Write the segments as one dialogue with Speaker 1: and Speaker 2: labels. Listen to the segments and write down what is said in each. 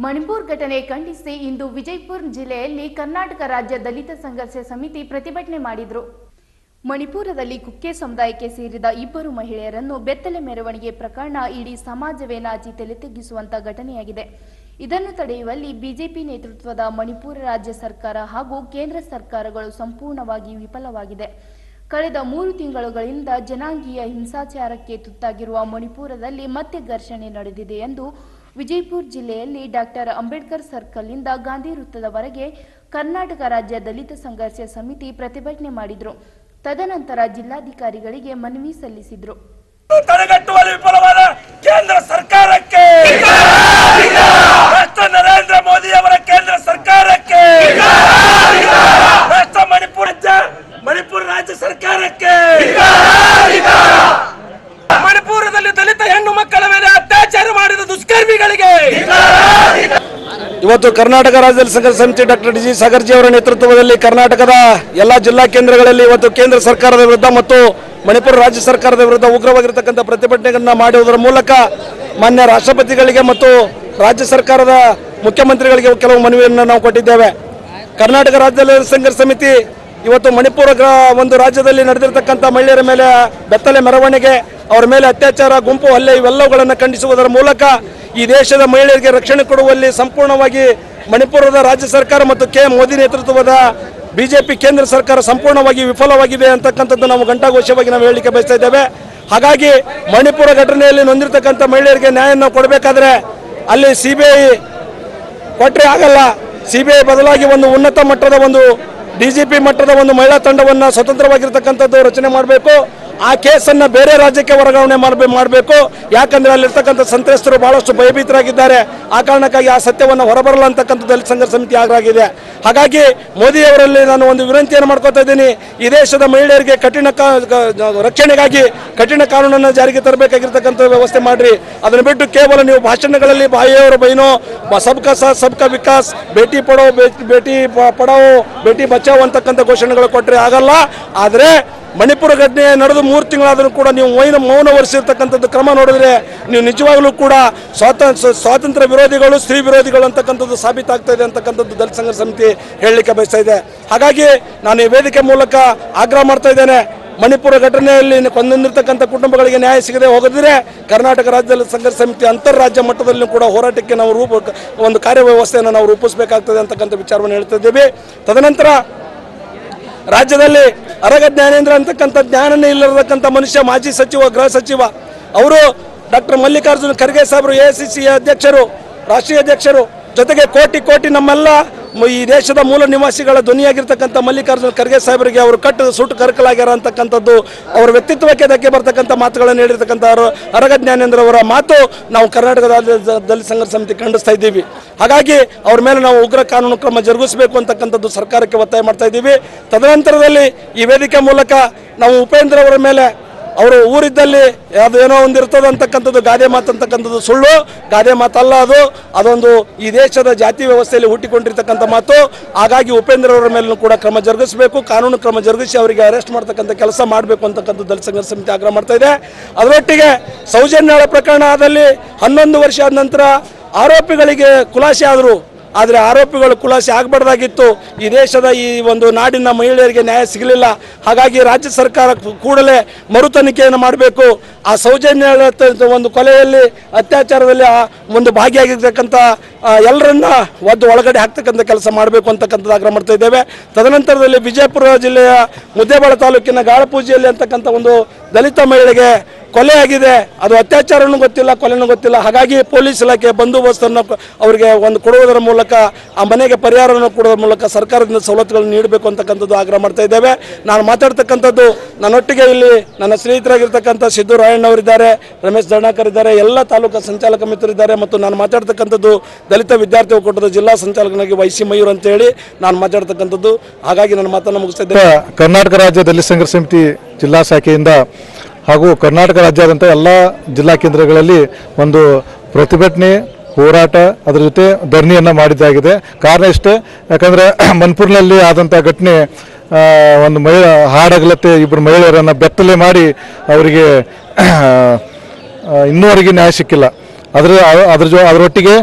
Speaker 1: ಮಣಿಪುರ್ ಘಟನೆ ಖಂಡಿಸಿ ಇಂದು ವಿಜಯಪುರ ಜಿಲ್ಲೆಯಲ್ಲಿ ಕರ್ನಾಟಕ ರಾಜ್ಯ ದಲಿತ ಸಂಘರ್ಷ ಸಮಿತಿ ಪ್ರತಿಭಟನೆ ಮಾಡಿದ್ರು ಮಣಿಪುರದಲ್ಲಿ ಕುಕ್ಕೆ ಸಮುದಾಯಕ್ಕೆ ಸೇರಿದ ಇಬ್ಬರು ಮಹಿಳೆಯರನ್ನು ಬೆತ್ತಲೆ ಮೆರವಣಿಗೆ ಪ್ರಕರಣ ಇಡೀ ಸಮಾಜವೇ ನಾಚಿ ತಲೆ ತಗ್ಗಿಸುವಂತ ಘಟನೆಯಾಗಿದೆ ಇದನ್ನು ತಡೆಯುವಲ್ಲಿ ಬಿಜೆಪಿ ನೇತೃತ್ವದ ಮಣಿಪುರ ರಾಜ್ಯ ಸರ್ಕಾರ ಹಾಗೂ ಕೇಂದ್ರ ಸರ್ಕಾರಗಳು ಸಂಪೂರ್ಣವಾಗಿ ವಿಫಲವಾಗಿದೆ ಕಳೆದ ಮೂರು ತಿಂಗಳುಗಳಿಂದ ಜನಾಂಗೀಯ ಹಿಂಸಾಚಾರಕ್ಕೆ ತುತ್ತಾಗಿರುವ ಮಣಿಪುರದಲ್ಲಿ ಮತ್ತೆ ಘರ್ಷಣೆ ನಡೆದಿದೆ ಎಂದು ವಿಜಯಪುರ ಜಿಲ್ಲೆಯಲ್ಲಿ ಡಾಕ್ಟರ್ ಅಂಬೇಡ್ಕರ್ ಸರ್ಕಲ್ನಿಂದ ಗಾಂಧಿ ವೃತ್ತದವರೆಗೆ ಕರ್ನಾಟಕ ರಾಜ್ಯ ದಲಿತ ಸಂಘರ್ಷ ಸಮಿತಿ ಪ್ರತಿಭಟನೆ ಮಾಡಿದ್ರು ತದನಂತರ ಜಿಲ್ಲಾಧಿಕಾರಿಗಳಿಗೆ ಮನವಿ ಸಲ್ಲಿಸಿದ್ರು
Speaker 2: ತಡೆಗಟ್ಟುವಲ್ಲಿ ವಿಫಲವಾದ ಕೇಂದ್ರ ಸರ್ಕಾರಕ್ಕೆ ರಾಷ್ಟ್ರ ನರೇಂದ್ರ ಮೋದಿ ಅವರ ಕೇಂದ್ರ ಸರ್ಕಾರಕ್ಕೆ ರಾಷ್ಟ್ರ ಮಣಿಪುರ ರಾಜ್ಯ ಮಣಿಪುರ ರಾಜ್ಯ ಸರ್ಕಾರಕ್ಕೆ ಮಣಿಪುರದಲ್ಲಿ ದಲಿತ ಹೆಣ್ಣು ಮಕ್ಕಳ ಮೇಲೆ ಅತ್ಯಾಚಾರ ಮಾಡಿದ ದುಷ್ಕರ್ಮಿಗಳಿಗೆ
Speaker 3: ಇವತ್ತು ಕರ್ನಾಟಕ ರಾಜ್ಯದಲ್ಲಿ ಸಂಘರ್ಷ ಸಮಿತಿ ಡಾಕ್ಟರ್ ಡಿ ಜಿ ಸಾಗರ್ಜಿ ಅವರ ನೇತೃತ್ವದಲ್ಲಿ ಕರ್ನಾಟಕದ ಎಲ್ಲ ಜಿಲ್ಲಾ ಕೇಂದ್ರಗಳಲ್ಲಿ ಇವತ್ತು ಕೇಂದ್ರ ಸರ್ಕಾರದ ವಿರುದ್ಧ ಮತ್ತು ಮಣಿಪುರ ರಾಜ್ಯ ಸರ್ಕಾರದ ವಿರುದ್ಧ ಉಗ್ರವಾಗಿರ್ತಕ್ಕಂಥ ಪ್ರತಿಭಟನೆಗಳನ್ನ ಮಾಡುವುದರ ಮೂಲಕ ಮಾನ್ಯ ರಾಷ್ಟ್ರಪತಿಗಳಿಗೆ ಮತ್ತು ರಾಜ್ಯ ಸರ್ಕಾರದ ಮುಖ್ಯಮಂತ್ರಿಗಳಿಗೆ ಕೆಲವು ಮನವಿಯನ್ನು ನಾವು ಕೊಟ್ಟಿದ್ದೇವೆ ಕರ್ನಾಟಕ ರಾಜ್ಯದಲ್ಲಿ ಸಂಘರ್ಷ ಸಮಿತಿ ಇವತ್ತು ಮಣಿಪುರ ಗ್ರ- ಒಂದು ರಾಜ್ಯದಲ್ಲಿ ನಡೆದಿರ್ತಕ್ಕಂಥ ಮಹಿಳೆಯರ ಮೇಲೆ ಬೆತ್ತಲೆ ಮೆರವಣಿಗೆ ಅವರ ಮೇಲೆ ಅತ್ಯಾಚಾರ ಗುಂಪು ಹಲ್ಲೆ ಇವೆಲ್ಲವುಗಳನ್ನು ಖಂಡಿಸುವುದರ ಮೂಲಕ ಈ ದೇಶದ ಮಹಿಳೆಯರಿಗೆ ರಕ್ಷಣೆ ಕೊಡುವಲ್ಲಿ ಸಂಪೂರ್ಣವಾಗಿ ಮಣಿಪುರದ ರಾಜ್ಯ ಸರ್ಕಾರ ಮತ್ತು ಕೆ ಮೋದಿ ನೇತೃತ್ವದ ಬಿಜೆಪಿ ಕೇಂದ್ರ ಸರ್ಕಾರ ಸಂಪೂರ್ಣವಾಗಿ ವಿಫಲವಾಗಿದೆ ಅಂತಕ್ಕಂಥದ್ದು ನಾವು ಘಂಟಾಘೋಷವಾಗಿ ನಾವು ಹೇಳಲಿಕ್ಕೆ ಬಯಸ್ತಾ ಇದ್ದೇವೆ ಹಾಗಾಗಿ ಮಣಿಪುರ ಘಟನೆಯಲ್ಲಿ ನೊಂದಿರ್ತಕ್ಕಂಥ ಮಹಿಳೆಯರಿಗೆ ನ್ಯಾಯವನ್ನು ಕೊಡಬೇಕಾದ್ರೆ ಅಲ್ಲಿ ಸಿ ಬಿ ಐ ಕೊಟ್ಟರೆ ಆಗಲ್ಲ ಸಿಬಿಐ ಬದಲಾಗಿ ಒಂದು ಉನ್ನತ ಮಟ್ಟದ ಒಂದು ಡಿಜಿಪಿ ಮಟ್ಟದ ಒಂದು ಮಹಿಳಾ ತಂಡವನ್ನು ಸ್ವತಂತ್ರವಾಗಿರ್ತಕ್ಕಂಥದ್ದು ರಚನೆ ಮಾಡಬೇಕು ಆ ಕೇಸನ್ನ ಬೇರೆ ರಾಜ್ಯಕ್ಕೆ ವರ್ಗಾವಣೆ ಮಾಡಬೇಕು ಮಾಡಬೇಕು ಯಾಕಂದ್ರೆ ಅಲ್ಲಿರ್ತಕ್ಕಂಥ ಸಂತ್ರಸ್ತರು ಬಹಳಷ್ಟು ಭಯಭೀತರಾಗಿದ್ದಾರೆ ಆ ಕಾರಣಕ್ಕಾಗಿ ಆ ಸತ್ಯವನ್ನು ಹೊರಬರಲ್ಲ ಅಂತಕ್ಕಂಥ ದಲಿತ ಸಂಘರ್ಷ ಸಮಿತಿ ಆಗಿದೆ ಹಾಗಾಗಿ ಮೋದಿ ಅವರಲ್ಲಿ ನಾನು ಒಂದು ವಿನಂತಿಯನ್ನು ಮಾಡ್ಕೊತಾ ಇದ್ದೀನಿ ಈ ದೇಶದ ಮಹಿಳೆಯರಿಗೆ ಕಠಿಣ ಕಾ- ಕ- ರಕ್ಷಣೆಗಾಗಿ ಕಠಿಣ ಕಾನೂನನ್ನು ಜಾರಿಗೆ ತರಬೇಕಾಗಿರ್ತಕ್ಕಂಥ ವ್ಯವಸ್ಥೆ ಮಾಡ್ರಿ ಅದನ್ನು ಬಿಟ್ಟು ಕೇವಲ ನೀವು ಭಾಷಣಗಳಲ್ಲಿ ಬಾಯಿಯವರು ಬೈನೋ ಬ- ಸಬ್ಕಾ ಸಾಥ್ ಸಬ್ಕಾ ವಿಕಾಸ್ ಬೇಟಿ ಪಡೋ ಬೇ- ಬೇಟಿ ಪ- ಪಡಾವೋ ಬೇಟಿ ಬಚಾವೋ ಅಂತಕ್ಕಂಥ ಘೋಷಣೆಗಳು ಕೊಟ್ಟರೆ ಆಗಲ್ಲ ಆದರೆ ಮಣಿಪುರ ಘಟನೆ ನಡೆದು ಮೂರು ತಿಂಗಳಾದರೂ ಕೂಡ ನೀವು ಮೌನ ಮೌನ ವಹಿಸಿರ್ತಕ್ಕಂಥದ್ದು ಕ್ರಮ ನೋಡಿದ್ರೆ ನೀವು ನಿಜವಾಗ್ಲೂ ಕೂಡ ಸ್ವಾತಂತ್ರ್ಯ ಸ್ವಾತಂತ್ರ್ಯ ವಿರೋಧಿಗಳು ಸ್ತ್ರೀ ವಿರೋಧಿಗಳು ಅಂತಕ್ಕಂಥದ್ದು ಸಾಬೀತಾಗ್ತಾ ಇದೆ ಅಂತಕ್ಕಂಥದ್ದು ದಲಿತ ಸಂಘರ್ಷ ಸಮಿತಿ ಹೇಳಲಿಕ್ಕೆ ಬಯಸ್ತಾ ಇದೆ ಹಾಗಾಗಿ ನಾನು ಈ ವೇದಿಕೆ ಮೂಲಕ ಆಗ್ರಹ ಮಾಡ್ತಾ ಇದ್ದೇನೆ ಮಣಿಪುರ ಘಟನೆಯಲ್ಲಿ ಕೊಂದೊಂದಿರ್ತಕ್ಕಂಥ ಕುಟುಂಬಗಳಿಗೆ ನ್ಯಾಯ ಸಿಗದೆ ಹೋಗದಿದ್ರೆ ಕರ್ನಾಟಕ ರಾಜ್ಯದಲ್ಲಿ ಸಂಘರ್ಷ ಸಮಿತಿ ಅಂತಾರಾಜ್ಯ ಮಟ್ಟದಲ್ಲಿ ಕೂಡ ಹೋರಾಟಕ್ಕೆ ನಾವು ರೂಪ ಒಂದು ಕಾರ್ಯವ್ಯವಸ್ಥೆಯನ್ನು ನಾವು ರೂಪಿಸಬೇಕಾಗ್ತದೆ ಅಂತಕ್ಕಂಥ ವಿಚಾರವನ್ನು ಹೇಳ್ತಾ ಇದ್ದೀವಿ ತದನಂತರ ರಾಜ್ಯದಲ್ಲಿ ಅರಗ ಜ್ಞಾನೇಂದ್ರ ಅಂತಕ್ಕಂಥ ಜ್ಞಾನನೇ ಇಲ್ಲರತಕ್ಕಂಥ ಮನುಷ್ಯ ಮಾಜಿ ಸಚಿವ ಗೃಹ ಸಚಿವ ಅವರು ಡಾಕ್ಟರ್ ಮಲ್ಲಿಕಾರ್ಜುನ ಖರ್ಗೆ ಸಾಹೇಬರು ಎ ಸಿ ಸಿ ಅಧ್ಯಕ್ಷರು ರಾಷ್ಟ್ರೀಯ ಅಧ್ಯಕ್ಷರು ಜೊತೆಗೆ ಕೋಟಿ ಕೋಟಿ ನಮ್ಮೆಲ್ಲ ಮ- ಈ ದೇಶದ ಮೂಲ ನಿವಾಸಿಗಳ ಧ್ವನಿಯಾಗಿರ್ತಕ್ಕಂಥ ಮಲ್ಲಿಕಾರ್ಜುನ ಖರ್ಗೆ ಸಾಹೇಬರಿಗೆ ಅವರು ಕಟ್ಟು ಸುಟ್ಟು ಕರ್ಕಲಾಗ್ಯಾರ ಅಂತಕ್ಕಂಥದ್ದು ಅವರ ವ್ಯಕ್ತಿತ್ವಕ್ಕೆ ಧಕ್ಕೆ ಬರ್ತಕ್ಕಂಥ ಮಾತುಗಳನ್ನು ಹೇಳಿರ್ತಕ್ಕಂಥ ಅವರು ಅರಗ ಜ್ಞಾನೇಂದ್ರ ಅವರ ಮಾತು ನಾವು ಕರ್ನಾಟಕ ರಾಜ್ಯದ ದಲಿತ ಸಂಘರ್ಷ ಸಮಿತಿ ಖಂಡಿಸ್ತಾ ಇದ್ದೀವಿ ಹಾಗಾಗಿ ಅವ್ರ ಮೇಲೆ ನಾವು ಉಗ್ರ ಕಾನೂನು ಕ್ರಮ ಜರುಗಿಸಬೇಕು ಅಂತಕ್ಕಂಥದ್ದು ಸರ್ಕಾರಕ್ಕೆ ಒತ್ತಾಯ ಮಾಡ್ತಾ ಇದ್ದೀವಿ ತದನಂತರದಲ್ಲಿ ಈ ವೇದಿಕೆ ಮೂಲಕ ನಾವು ಉಪೇಂದ್ರ ಅವರ ಮೇಲೆ ಅವರು ಊರಿದ್ದಲ್ಲಿ ಅದು ಏನೋ ಒಂದು ಇರ್ತದೆ ಅಂತಕ್ಕಂಥದ್ದು ಗಾದೆ ಮಾತು ಅಂತಕ್ಕಂಥದ್ದು ಸುಳ್ಳು ಗಾದೆ ಮಾತಲ್ಲ ಅದು ಅದೊಂದು ಈ ದೇಶದ ಜಾತಿ ವ್ಯವಸ್ಥೆಯಲ್ಲಿ ಹುಟ್ಟಿಕೊಂಡಿರ್ತಕ್ಕಂಥ ಮಾತು ಹಾಗಾಗಿ ಉಪೇಂದ್ರ ಅವರ ಮೇಲೂ ಕೂಡ ಕ್ರಮ ಜರುಗಿಸಬೇಕು ಕಾನೂನು ಕ್ರಮ ಜರುಗಿಸಿ ಅವರಿಗೆ ಅರೆಸ್ಟ್ ಮಾಡ್ತಕ್ಕಂಥ ಕೆಲಸ ಮಾಡಬೇಕು ಅಂತಕ್ಕಂಥ ದಲಿತ ಸಂಘರ್ಷ ಸಮಿತಿ ಆಗ್ರಹ ಮಾಡ್ತಾ ಇದೆ ಅದರೊಟ್ಟಿಗೆ ಸೌಜನ್ಯಾಳ ಪ್ರಕರಣದಲ್ಲಿ ಹನ್ನೊಂದು ವರ್ಷ ಆದ ನಂತರ ಆರೋಪಿಗಳಿಗೆ ಖುಲಾಸೆ ಆದರು ಆದರೆ ಆರೋಪಿಗಳು ಖುಲಾಸೆ ಆಗಬಾರ್ದಾಗಿತ್ತು ಈ ದೇಶದ ಈ ಒಂದು ನಾಡಿನ ಮಹಿಳೆಯರಿಗೆ ನ್ಯಾಯ ಸಿಗಲಿಲ್ಲ ಹಾಗಾಗಿ ರಾಜ್ಯ ಸರ್ಕಾರ ಕೂಡಲೇ ಮರು ತನಿಖೆಯನ್ನು ಮಾಡಬೇಕು ಆ ಸೌಜನ್ಯ ಒಂದು ಕೊಲೆಯಲ್ಲಿ ಅತ್ಯಾಚಾರದಲ್ಲಿ ಆ ಒಂದು ಭಾಗಿಯಾಗಿರ್ತಕ್ಕಂಥ ಆ, ಎಲ್ಲರನ್ನ ಒದ್ದು ಒಳಗಡೆ ಹಾಕ್ತಕ್ಕಂಥ ಕೆಲಸ ಮಾಡಬೇಕು ಅಂತಕ್ಕಂಥದ್ದು ಆಗ್ರಹ ಮಾಡ್ತಾ ಇದ್ದೇವೆ ತದನಂತರದಲ್ಲಿ ವಿಜಯಪುರ ಜಿಲ್ಲೆಯ ಮುದ್ದೇಬಾಳ ತಾಲೂಕಿನ ಗಾಳಪೂಜೆಯಲ್ಲಿ ಅಂತಕ್ಕಂಥ ಒಂದು ದಲಿತ ಮಹಿಳೆಗೆ ಕೊಲೆ ಆಗಿದೆ ಅದು ಅತ್ಯಾಚಾರನೂ ಗೊತ್ತಿಲ್ಲ ಕೊಲೆನೂ ಗೊತ್ತಿಲ್ಲ ಹಾಗಾಗಿ ಪೊಲೀಸ್ ಇಲಾಖೆ ಬಂದೋಬಸ್ತನ್ನು ಕ- ಅವರಿಗೆ ಒಂದು ಕೊಡುವುದರ ಮೂಲಕ ಆ ಮನೆಗೆ ಪರಿಹಾರವನ್ನು ಕೊಡುವುದರ ಮೂಲಕ ಸರ್ಕಾರದಿಂದ ಸವಲತ್ತುಗಳನ್ನು ನೀಡಬೇಕು ಅಂತಕ್ಕಂಥದ್ದು ಆಗ್ರಹ ಮಾಡ್ತಾ ಇದ್ದೇವೆ ನಾನು ಮಾತಾಡ್ತಕ್ಕಂಥದ್ದು ನನ್ನೊಟ್ಟಿಗೆ ಇಲ್ಲಿ ನನ್ನ ಸ್ನೇಹಿತರಾಗಿರ್ತಕ್ಕಂಥ ಸಿದ್ದು ರಾಯಣ್ಣವರಿದ್ದಾರೆ ರಮೇಶ್ ದರ್ಣಾಕರ್ ಇದ್ದಾರೆ ಎಲ್ಲ ತಾಲೂಕು ಸಂಚಾಲಕ ಮಿತ್ರರಿದ್ದಾರೆ ಮತ್ತು ನಾನು ಮಾತಾಡ್ತಕ್ಕಂಥದ್ದು ದಲಿತ ವಿದ್ಯಾರ್ಥಿ ಒಕ್ಕೂಟದ ಜಿಲ್ಲಾ ಸಂಚಾಲಕನಾಗಿ ವೈಸಿ ಮಯೂರ್ ಅಂತ ಹೇಳಿ ನಾನು ಮಾತಾಡ್ತಕ್ಕಂಥದ್ದು ಹಾಗಾಗಿ ನನ್ನ ಮಾತನ್ನು ಮುಗಿಸ್ತಾ ಇದ್ದೇನೆ
Speaker 4: ಕರ್ನಾಟಕ ರಾಜ್ಯ ದಲಿತ ಸಂಘರ್ಷ ಸಮಿತಿ ಜಿಲ್ಲಾ ಶಾಖೆಯಿಂದ ಹಾಗೂ ಕರ್ನಾಟಕ ರಾಜ್ಯಾದ್ಯಂತ ಎಲ್ಲ ಜಿಲ್ಲಾ ಕೇಂದ್ರಗಳಲ್ಲಿ ಒಂದು ಪ್ರತಿಭಟನೆ ಹೋರಾಟ ಅದರ ಜೊತೆ ಧರಣಿಯನ್ನು ಮಾಡಿದ್ದಾಗಿದೆ ಕಾರಣ ಇಷ್ಟೇ ಯಾಕಂದರೆ ಮನ್ಪುರ್ನಲ್ಲಿ ಆದಂಥ ಘಟನೆ ಆ, ಒಂದು ಮಹಿಳಾ ಹಾಡಗಲತ್ತೆ ಇಬ್ಬರು ಮಹಿಳೆಯರನ್ನು ಬೆತ್ತಲೆ ಮಾಡಿ ಅವರಿಗೆ ಆ, ಇನ್ನೂವರೆಗೆ ನ್ಯಾಯ ಸಿಕ್ಕಿಲ್ಲ ಅದರ ಅದ್ರ ಜೊ ಅದರೊಟ್ಟಿಗೆ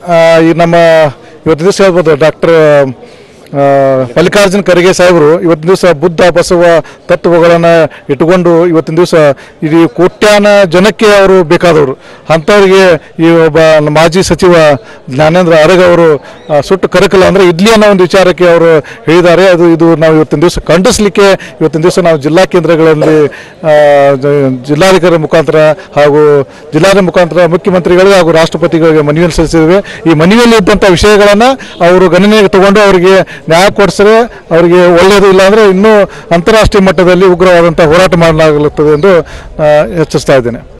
Speaker 4: ಆ, ಈ ನಮ್ಮ ಇವತ್ತು ದಿವಸ ಹೇಳ್ಬೋದು ಡಾಕ್ಟರ್ ಆ, ಮಲ್ಲಿಕಾರ್ಜುನ ಖರ್ಗೆ ಸಾಹೇಬರು ಇವತ್ತಿನ ದಿವಸ ಬುದ್ಧ ಬಸವ ತತ್ವಗಳನ್ನು ಇಟ್ಟುಕೊಂಡು ಇವತ್ತಿನ ದಿವಸ ಇಡೀ ಕೋಟ್ಯಾನ ಜನಕ್ಕೆ ಅವರು ಬೇಕಾದವರು ಅಂಥವ್ರಿಗೆ ಈ ಒಬ್ಬ ನಮ್ಮ ಮಾಜಿ ಸಚಿವ ಜ್ಞಾನೇಂದ್ರ ಅರಗ್ ಅವರು ಆ, ಸುಟ್ಟು ಕರಕಲ್ಲ ಅಂದರೆ ಇಡ್ಲಿ ಅನ್ನೋ ಒಂದು ವಿಚಾರಕ್ಕೆ ಅವರು ಹೇಳಿದ್ದಾರೆ ಅದು ಇದು ನಾವು ಇವತ್ತಿನ ದಿವಸ ಖಂಡಿಸಲಿಕ್ಕೆ ಇವತ್ತಿನ ದಿವಸ ನಾವು ಜಿಲ್ಲಾ ಕೇಂದ್ರಗಳಲ್ಲಿ ಆ, ಜ- ಜಿಲ್ಲಾಧಿಕಾರಿ ಮುಖಾಂತರ ಹಾಗೂ ಜಿಲ್ಲಾಧಿಕಾರಿ ಮುಖಾಂತರ ಮುಖ್ಯಮಂತ್ರಿಗಳಿಗೆ ಹಾಗೂ ರಾಷ್ಟ್ರಪತಿಗಳಿಗೆ ಮನವಿಯನ್ನು ಸಲ್ಲಿಸಿದ್ದೇವೆ ಈ ಮನವಿಯಲ್ಲಿ ಇದ್ದಂಥ ವಿಷಯಗಳನ್ನು ಅವರು ಗಣನೆಗೆ ತಗೊಂಡು ಅವರಿಗೆ ನ್ಯಾಯ ಕೊಡಿಸಿದ್ರೆ ಅವರಿಗೆ ಒಳ್ಳೆಯದು ಇಲ್ಲ ಅಂದರೆ ಇನ್ನೂ ಅಂತಾರಾಷ್ಟ್ರೀಯ ಮಟ್ಟದಲ್ಲಿ ಉಗ್ರವಾದಂಥ ಹೋರಾಟ ಮಾಡಲಾಗುತ್ತದೆ ಎಂದು ಆ, ಎಚ್ಚರಿಸ್ತಾ ಇದ್ದೇನೆ